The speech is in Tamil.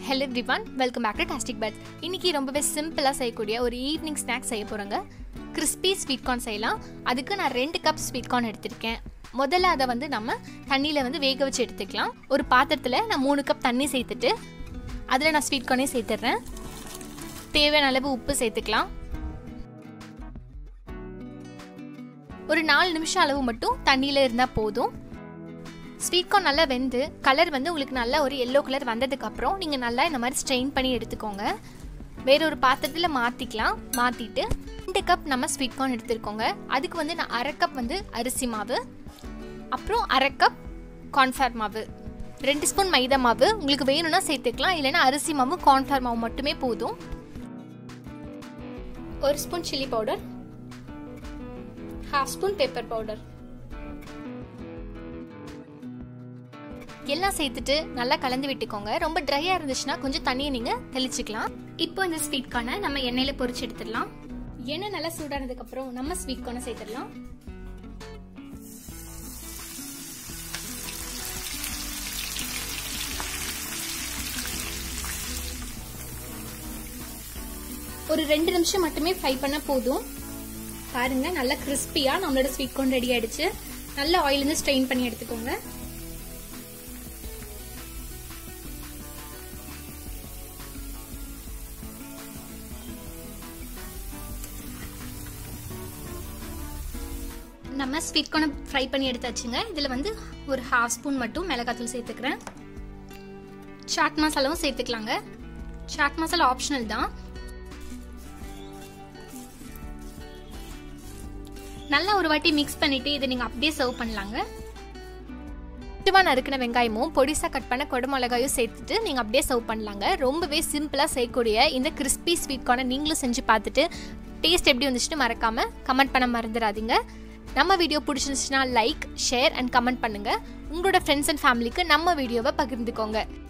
hello everyone welcome back to tastic birds இன்றைக்கி ரொம்பவே சிம்பிளாக செய்யக்கூடிய ஒரு ஈவினிங் ஸ்நாக்ஸ் செய்ய போகிறோங்க கிறிஸ்பி ஸ்வீட் கார்ன் செய்யலாம் அதுக்கு நான் ரெண்டு கப் ஸ்வீட் கார்ன் எடுத்திருக்கேன் முதல்ல அதை வந்து நம்ம தண்ணியில் வந்து வேக வச்சு எடுத்துக்கலாம் ஒரு பாத்திரத்தில் நான் மூணு கப் தண்ணி சேர்த்துட்டு அதில் நான் ஸ்வீட் கார்னே சேர்த்துட்றேன் தேவையான அளவு உப்பு சேர்த்துக்கலாம் ஒரு நாலு நிமிஷம் அளவு மட்டும் தண்ணியில் இருந்தால் போதும் ஸ்வீட் கார்ன் நல்லா வெந்து கலர் வந்து உங்களுக்கு நல்லா ஒரு எல்லோ கலர் வந்ததுக்கப்புறம் நீங்கள் நல்லா இந்த மாதிரி ஸ்ட்ரெயின் பண்ணி எடுத்துக்கோங்க வேற ஒரு பாத்திரத்தில் மாற்றிக்கலாம் மாற்றிட்டு ரெண்டு கப் நம்ம ஸ்வீட் கார்ன் எடுத்துருக்கோங்க அதுக்கு வந்து நான் அரை கப் வந்து அரிசி மாவு அப்புறம் அரை கப் கார்ன்ஃப்ளவர் மாவு ரெண்டு ஸ்பூன் மைதா மாவு உங்களுக்கு வேணும்னா சேர்த்துக்கலாம் இல்லைன்னா அரிசி மாவு கார்ன்ஃப்ளவர் மாவு மட்டுமே போதும் ஒரு spoon chilli powder half spoon pepper powder எல்லாம் சேர்த்துட்டு நல்லா கலந்து விட்டுக்கோங்க ரொம்ப ட்ரையாக இருந்துச்சுன்னா கொஞ்சம் தண்ணியை நீங்கள் தெளிச்சுக்கலாம் இப்போ இந்த ஸ்வீட் கார்னை நம்ம எண்ணெயில் பொரிச்சு எடுத்துடலாம் எண்ணெய் நல்லா சூடானதுக்கப்புறம் நம்ம ஸ்வீட் கார்னை சேர்த்துடலாம் ஒரு ரெண்டு நிமிஷம் மட்டுமே ஃப்ரை பண்ண போதும் பாருங்க நல்லா கிறிஸ்பியா நம்மளோட ஸ்வீட் கார்ன் ரெடி ஆயிடுச்சு நல்ல ஆயில் இருந்து ஸ்ட்ரெயின் பண்ணி எடுத்துக்கோங்க நம்ம ஸ்வீட் கார்னை ஃப்ரை பண்ணி எடுத்தாச்சுங்க இதில் வந்து ஒரு ஹாஃப் ஸ்பூன் மட்டும் மிளகாத்தூள் சேர்த்துக்கிறேன் சாட் மசாலாவும் சேர்த்துக்கலாங்க சாட் மசாலா ஆப்ஷனல் தான் நல்லா ஒரு வாட்டி மிக்ஸ் பண்ணிட்டு இதை நீங்கள் அப்படியே சர்வ் பண்ணலாங்க கொஞ்சமாக நறுக்கின வெங்காயமும் பொடிசாக கட் பண்ண கொடமிளகாயும் சேர்த்துட்டு நீங்கள் அப்படியே சர்வ் பண்ணலாங்க ரொம்பவே சிம்பிளாக செய்யக்கூடிய இந்த கிறிஸ்பி ஸ்வீட் கார்னை நீங்களும் செஞ்சு பார்த்துட்டு டேஸ்ட் எப்படி வந்துச்சுன்னு மறக்காமல் கமெண்ட் பண்ண மறந்துடாதீங்க நம்ம வீடியோ பிடிச்சிருந்துச்சுன்னா லைக் ஷேர் அண்ட் கமெண்ட் பண்ணுங்கள் உங்களோட ஃப்ரெண்ட்ஸ் அண்ட் ஃபேமிலிக்கு நம்ம வீடியோவை பகிர்ந்துக்கோங்க